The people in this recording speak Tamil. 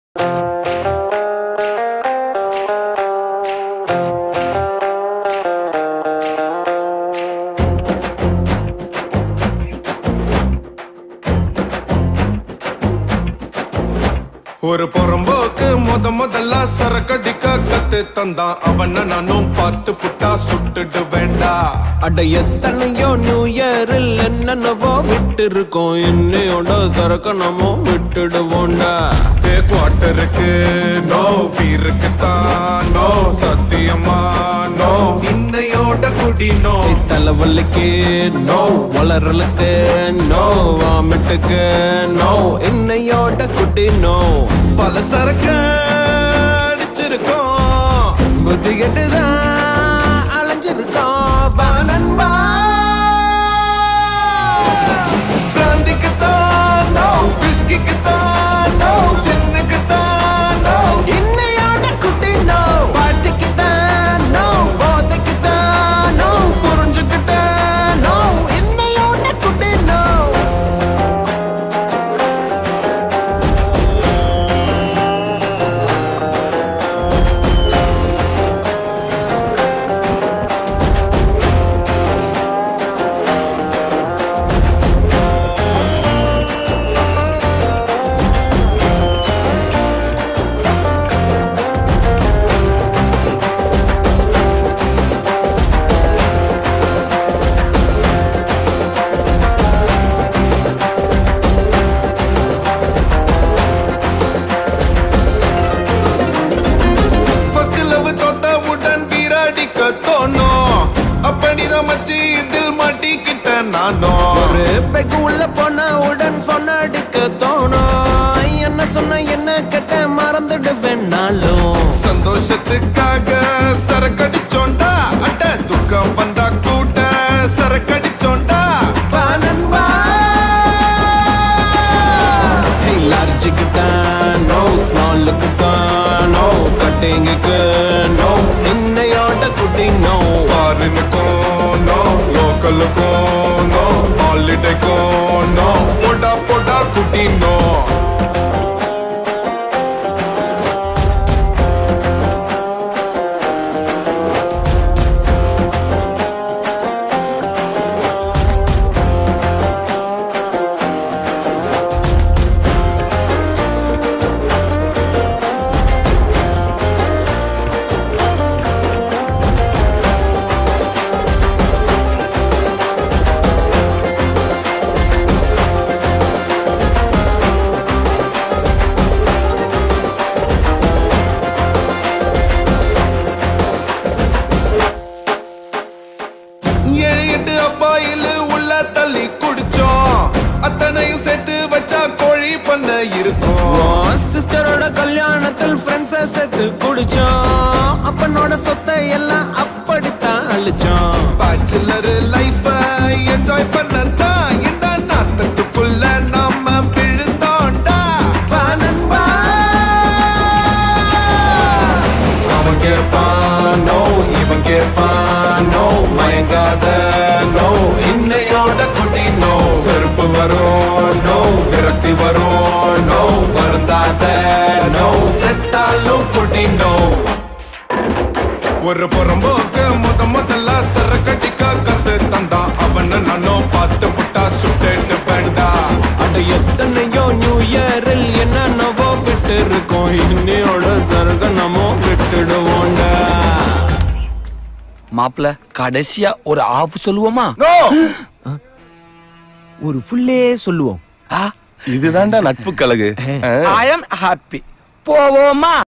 ஒரு புறம்போக்கு முத முதல்ல சரக்கடிக்க கத்து தந்தான் அவன நானும் பார்த்து புட்டா சுட்டுடு வேண்டா அட எத்தனையோ நியூ இயரில் என்னென்னவோ விட்டு இருக்கோம் இன்னையோட சரக்கு நம்ம விட்டுடுவோண்டா தே குவார்டருக்கு நோ பீருக்கு தான் நோ சத்தியமா நோ இன்னையோட குடி நோ தலைவலிக்கு நோ வளரலுக்கு நோ வாமிட்டுக்கு நோ இன்னையோட குட்டி நோ பல சரக்கு அடிச்சிருக்கோம் புத்தி கெட்டுதான் அலைஞ்சிருக்கோம் வா நண்பா பிராந்திக்கு தான் நோ பிஸ்கிக்கு தான் நோ சின்னுக்கு தான் நோ இன்னையோட குட்டி நோ பாட்டுக்கு தான் நோ போதைக்கு தான் நோ புரிஞ்சுக்கிட்ட நோ இன்னையோட குட்டி நோ ஃபர்ஸ்ட் லவ் தோத்தவுடன் பீராடிக்க தோணும் அப்படிதான் மச்சி இதில் மாட்டிக்கிட்ட நானும் ஒரு பெக்கு உள்ள போனா உடன் சொன்ன அடிக்க தோணும் என்ன சொன்ன என்ன கெட்ட மறந்துடுவேன் நாளும் சந்தோஷத்துக்காக சரக்கடிச்சோண்டா அட்ட துக்கம் வந்தா கூட சரக்கடிச்சோண்டா வா நண்பா ஹே லார்ஜுக்கு தான் நோ ஸ்மாலுக்கு தான் நோ கட்டிங்குக்கு நோ இன்னையோட குட்டி நோ ஃபாரினுக்கும் நோ லோக்கலுக்கும் நோ ஹாலிடேக்கும் நோ போடா போடா குட்டி நோ ஏழு எட்டு அப்பாயில் உள்ள தள்ளி குடிச்சோம் அத்தனையும் சேர்த்து வச்சா கோழி பண்ண இருக்கும் சிஸ்டரோட கல்யாணத்தில் ஃப்ரெண்ட்ஸை சேர்த்து குடிச்சோம் அப்பனோட சொத்தை எல்லாம் அப்படித்தான் அழிச்சோம் பேச்சுலர் லைஃப என்ஜாய் பண்ணத்தான் இந்த நாட்டத்துக்குள்ள நாம விழுந்தோண்டா வா நண்பா அவன் கேட்பான் நோ இவன் கேட்பான் நோ மயங்காத நோ இன்னையோட குடி நோ வெறுப்பு வரும் நோ விரக்தி வரும் நோ வருந்தாத நோ செத்தாலும் குடி நோ ஒரு புறம்போக்கு முத முதல்ல சரக்கடிக்க கத்து தந்தான் அவன நானும் பார்த்து புட்டா சுட்டுட்டு வேண்டா அட எத்தனையோ நியூ இயரில் என்னென்னவோ விட்டு இருக்கோம் இன்னையோட சருக நம்ம விட்டுடுவோண்டா மாப்பிள கடைசியா ஒரு ஆஃப் சொல்லுவோமா ஒரு ஃபுல்லே சொல்லுவோம் ஆ இதுதான்டா நட்பு கழகு ஐ அம் ஹாப்பி போவோமா